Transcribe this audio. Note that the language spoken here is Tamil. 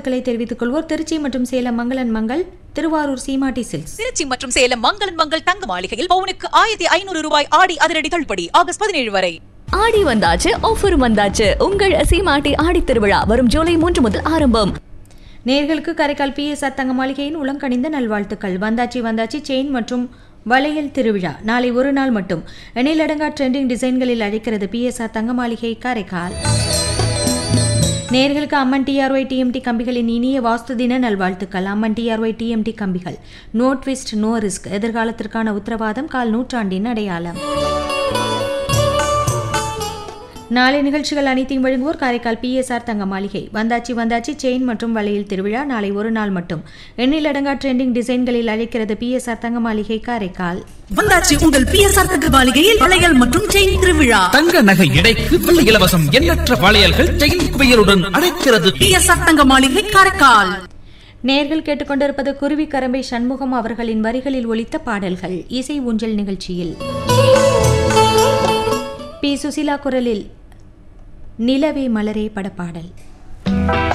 நல்வாழ்த்துக்களை தெரிவித்துக் கொள்வோர் திருச்சி மற்றும் சேலம் மங்களன் மங்கள் திருவாரூர் சீமாட்டி சில்க்ஸ் திருச்சி மற்றும் சேலம் மங்களன் மங்கள் தங்க மாளிகையில் பவுனுக்கு ஆயிரத்தி ஐநூறு ரூபாய் ஆடி அதிரடி தள்ளுபடி ஆகஸ்ட் பதினேழு வரை ஆடி வந்தாச்சு ஆஃபரும் வந்தாச்சு உங்கள் சீமாட்டி ஆடி திருவிழா வரும் ஜூலை மூன்று முதல் ஆரம்பம் நேர்களுக்கு காரைக்கால் பிஎஸ்ஆர் தங்க மாளிகையின் உளங்கணிந்த நல்வாழ்த்துக்கள் வந்தாச்சி வந்தாச்சி செயின் மற்றும் வளையல் திருவிழா நாளை ஒரு நாள் மட்டும் எண்ணிலடங்கா ட்ரெண்டிங் டிசைன்களில் அழைக்கிறது பிஎஸ்ஆர் தங்க மாளிகை காரைக்கால் நேர்களுக்கு அம்மன் டிஆர்ஒய் டிஎம்டி கம்பிகளின் இனிய வாஸ்து தின நல்வாழ்த்துக்கள் அம்மன் டிஆர்ஒய் டிஎம்டி கம்பிகள் நோ ட்விஸ்ட் நோ ரிஸ்க் எதிர்காலத்திற்கான உத்தரவாதம் கால் நூற்றாண்டின் அடையாளம் நாளை நிகழ்ச்சிகள் அனைத்தையும் வழங்குவோர் காரைக்கால் பிஎஸ்ஆர் தங்க மாளிகை வந்தாச்சி வந்தாச்சி செயின் மற்றும் வளையல் திருவிழா நாளை ஒரு நாள் மட்டும் எண்ணிலடங்கா ட்ரெண்டிங் டிசைன்களில் அழைக்கிறது பிஎஸ்ஆர் தங்க மாளிகை காரைக்கால் வந்தாச்சு உங்கள் பிஎஸ்ஆர் தங்க மாளிகையில் வளையல் மற்றும் செயின் திருவிழா தங்க நகை எடைக்கு வெள்ளி இலவசம் எண்ணற்ற வளையல்கள் செயின் குவியலுடன் அழைக்கிறது பிஎஸ்ஆர் தங்க மாளிகை காரைக்கால் நேர்கள் கேட்டுக்கொண்டிருப்பது குருவி கரம்பை சண்முகம் அவர்களின் வரிகளில் ஒலித்த பாடல்கள் இசை ஊஞ்சல் நிகழ்ச்சியில் பி சுசிலா குரலில் நிலவே மலரே படப்பாடல்